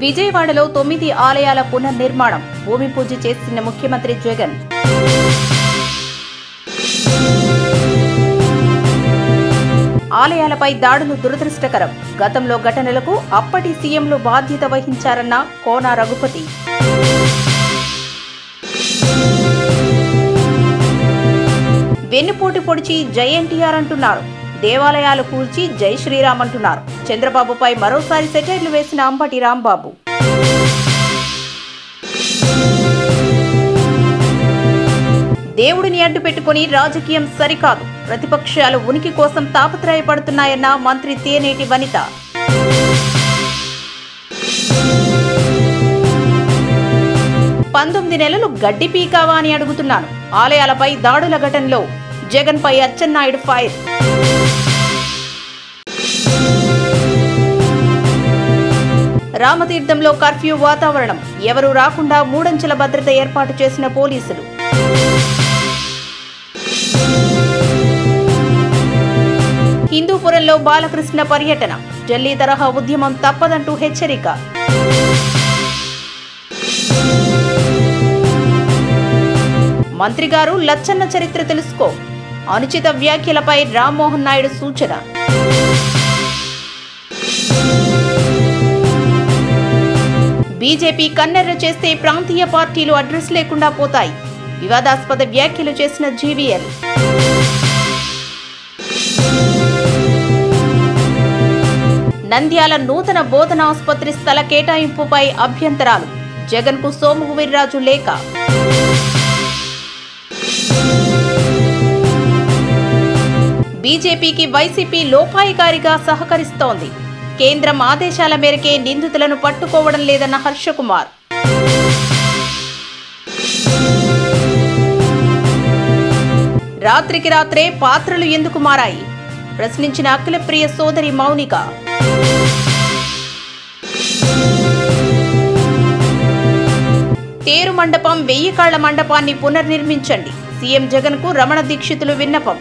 విజయవాడలో తొమ్మిది ఆలయాల పునర్నిర్మాణం భూమి పూజ చేసిన ముఖ్యమంత్రి జగన్ ఆలయాలపై దాడులు దురదృష్టకరం గతంలో ఘటనలకు అప్పటి సీఎంలు బాధ్యత వహించారన్న కోన రఘుపతి వెన్నుపోటు పొడిచి జై ఎన్టీఆర్ అంటున్నారు దేవాలయాలు కూల్చి జై శ్రీరామ్ అంటున్నారు చంద్రబాబుపై మరోసారి సెటైర్లు వేసిన అంబటి రాంబాబు దేవుడిని అడ్డు పెట్టుకుని రాజకీయం సరికాదు ప్రతిపక్షాలు ఉనికి కోసం తాపత్రయపడుతున్నాయన్న మంత్రి తేనేటి వనిత పంతొమ్మిది నెలలు గడ్డి పీకావా అని అడుగుతున్నాను ఆలయాలపై దాడుల ఘటనలో జగన్పై అచ్చెన్నాయుడు ఫైర్ రామతీర్థంలో కర్ఫ్యూ వాతావరణం ఎవరూ రాకుండా మూడంచెల భద్రత ఏర్పాటు చేసిన పోలీసులు హిందూపురంలో బాలకృష్ణ పర్యటన ఢిల్లీ తరహా ఉద్యమం తప్పదంటూ హెచ్చరిక మంత్రి గారు లచ్చన్న చరిత్ర తెలుసుకో అనుచిత వ్యాఖ్యలపై రామ్మోహన్ నాయుడు సూచన బీజేపీ కన్నెర్ర చేస్తే ప్రాంతీయ పార్టీలు అడ్రస్ లేకుండా పోతాయి వివాదాస్పద వ్యాఖ్యలు చేసిన జీవీఎల్ నంద్యాల నూతన బోధన ఆసుపత్రి స్థల కేటాయింపుపై అభ్యంతరాలు జగన్కు సోము వీర్రాజు లేఖ బీజేపీకి వైసీపీ లోపాయికారిగా సహకరిస్తోంది కేంద్రం ఆదేశాల మేరకే నిందితులను పట్టుకోవడం లేదన్న హర్షకుమార్ రాత్రికి రాత్రే పాత్రలు ఎందుకు మారాయి ప్రశ్నించిన అఖిలప్రియ సోదరి మౌనిక తేరు మండపం వెయ్యి కాళ్ల మండపాన్ని పునర్నిర్మించండి సీఎం జగన్ కు రమణ దీక్షితులు విన్నపం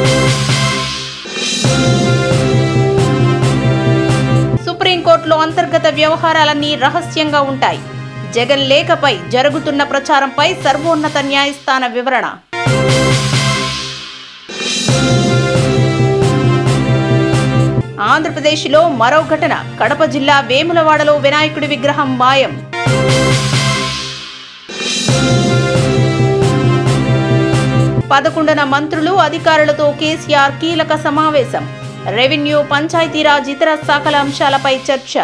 సుప్రీంకోర్టులో అంతర్గత వ్యవహారాలన్నీ రహస్యంగా ఉంటాయి జగన్ లేఖపై జరుగుతున్న ప్రచారంపై సర్వోన్నత న్యాయస్థాన వివరణ ఆంధ్రప్రదేశ్లో మరో ఘటన కడప జిల్లా వేములవాడలో వినాయకుడి విగ్రహం మాయం పదకొండున మంత్రులు అధికారులతో కేసీఆర్ కీలక సమావేశం రెవెన్యూ పంచాయతీరాజ్ ఇతర శాఖల అంశాలపై చర్చ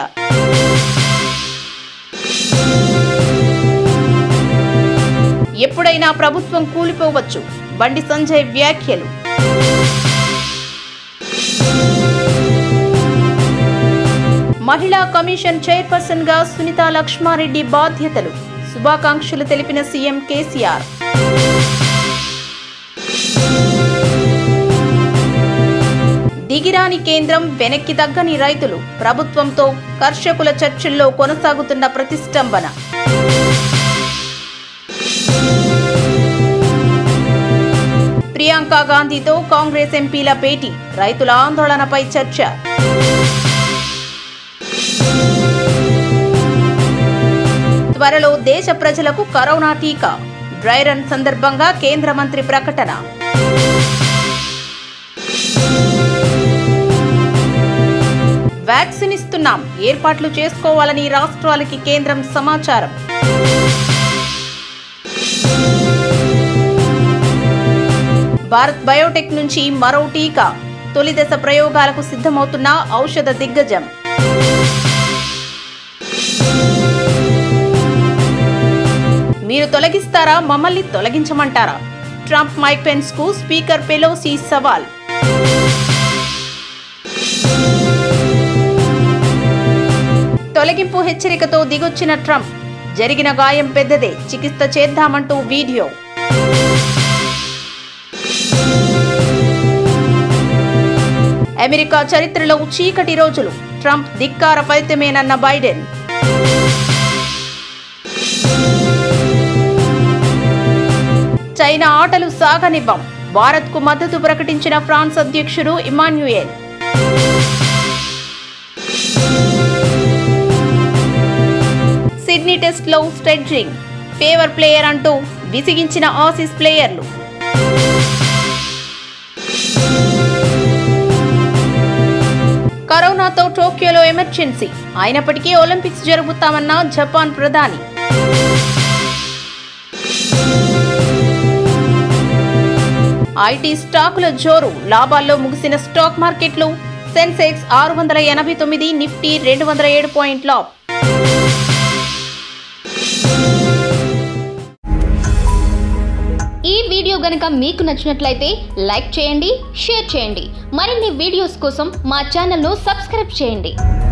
ఎప్పుడైనా ప్రభుత్వం కూలిపోవచ్చు బండి సంజయ్ వ్యాఖ్యలు మహిళా కమిషన్ చైర్పర్సన్ గా సునీత లక్ష్మారెడ్డి బాధ్యతలు శుభాకాంక్షలు తెలిపిన సీఎం కేసీఆర్ దిగిరాని కేంద్రం వెనక్కి తగ్గని రైతులు ప్రభుత్వంతో కర్షకుల చర్చల్లో కొనసాగుతున్న ప్రతిష్టంభన ప్రియాంక గాంధీతో కాంగ్రెస్ ఎంపీల భేటీ రైతుల ఆందోళనపై చర్చ త్వరలో దేశ ప్రజలకు కరోనా టీకా డ్రై రన్ సందర్భంగా కేంద్ర మంత్రి ప్రకటన వ్యాక్సిన్ ఇస్తున్నాం ఏర్పాట్లు చేసుకోవాలని రాష్ట్రాలకి కేంద్రం సమాచారం భారత్ బయోటెక్ నుంచి మరో టీకా తొలి దశ ప్రయోగాలకు సిద్ధమవుతున్న ఔషధ దిగ్గజం మీరు తొలగిస్తారా మమ్మల్ని తొలగించమంటారా ట్రంప్ మైక్ పెన్స్ కు స్పీకర్ పెలోసి సవాల్ తొలగింపు హెచ్చరికతో దిగొచ్చిన ట్రంప్ జరిగిన గాయం పెద్దదే చికిత్స చేద్దామంటూ వీడియో అమెరికా చరిత్రలో చీకటి రోజులు ట్రంప్ ధిక్కార ఫలితమేనన్న బైడెన్ చైనా ఆటలు సాగనివ్వం భారత్కు మద్దతు ప్రకటించిన ఫ్రాన్స్ అధ్యక్షుడు ఇమాన్యుయేల్ టెస్ట్లో స్టెడ్జింగ్ ఫేవర్ ప్లేయర్ అంటూ విసిగించిన ఆసీస్ ప్లేయర్లు కరోనాతో టోక్యోలో ఎమర్జెన్సీ అయినప్పటికీ ఒలింపిక్స్ జరుపుతామన్న జపాన్ ప్రధాని ఐటీ స్టాకుల జోరు లాభాల్లో ముగిసిన స్టాక్ మార్కెట్లు సెన్సెక్స్ ఆరు వందల ఎనభై తొమ్మిది నిఫ్టీ రెండు వందల ఏడు పాయింట్ల ఈ వీడియో గనుక మీకు నచ్చినట్లయితే లైక్ చేయండి షేర్ చేయండి మరిన్ని వీడియోస్ కోసం మా ఛానల్ను సబ్స్క్రైబ్ చేయండి